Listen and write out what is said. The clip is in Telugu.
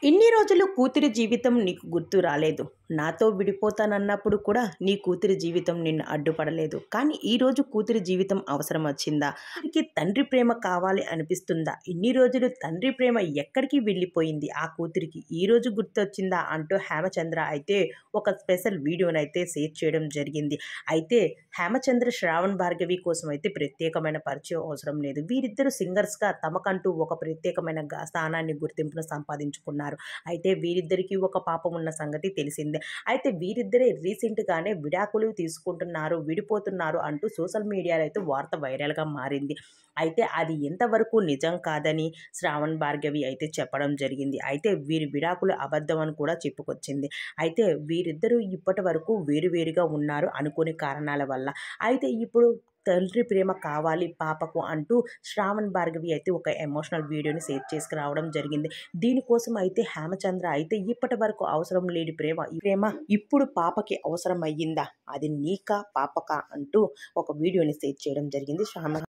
ఇన్ని రోజులు కూతురి జీవితం నీకు గుర్తు రాలేదు నాతో విడిపోతానన్నప్పుడు కూడా నీ కూతురి జీవితం నిన్ను అడ్డుపడలేదు కానీ ఈ రోజు కూతురి జీవితం అవసరం వచ్చిందా నీకు తండ్రి ప్రేమ కావాలి అనిపిస్తుందా ఇన్ని రోజులు తండ్రి ప్రేమ ఎక్కడికి వెళ్ళిపోయింది ఆ కూతురికి ఈ రోజు గుర్తొచ్చిందా అంటూ హేమచంద్ర అయితే ఒక స్పెషల్ వీడియోనైతే షేర్ చేయడం జరిగింది అయితే హేమచంద్ర శ్రావణ్ భార్గవి కోసం అయితే ప్రత్యేకమైన పరిచయం అవసరం లేదు వీరిద్దరు సింగర్స్గా తమకంటూ ఒక ప్రత్యేకమైన గా- స్థానాన్ని గుర్తింపును సంపాదించుకున్నారు అయితే వీరిద్దరికీ ఒక పాపం ఉన్న సంగతి తెలిసిందే అయితే వీరిద్దరే రీసెంట్గానే విడాకులు తీసుకుంటున్నారు విడిపోతున్నారు అంటూ సోషల్ మీడియాలో అయితే వార్త వైరల్గా మారింది అయితే అది ఎంతవరకు నిజం కాదని శ్రావణ్ భార్గవి అయితే చెప్పడం జరిగింది అయితే వీరి విడాకులు అబద్ధం అని కూడా చెప్పుకొచ్చింది అయితే వీరిద్దరూ ఇప్పటి వరకు వేరువేరుగా ఉన్నారు అనుకోని కారణాల వల్ల అయితే ఇప్పుడు తండ్రి ప్రేమ కావాలి పాపకు అంటూ శ్రావణ్ భార్గవి అయితే ఒక ఎమోషనల్ వీడియోని షేర్ చేసుకురావడం జరిగింది దీనికోసం అయితే హేమచంద్ర అయితే ఇప్పటి వరకు అవసరం లేని ప్రేమ ఈ ప్రేమ ఇప్పుడు పాపకి అవసరం అయ్యిందా అది నీకా పాపకా అంటూ ఒక వీడియోని షేర్ చేయడం జరిగింది శ్రావణ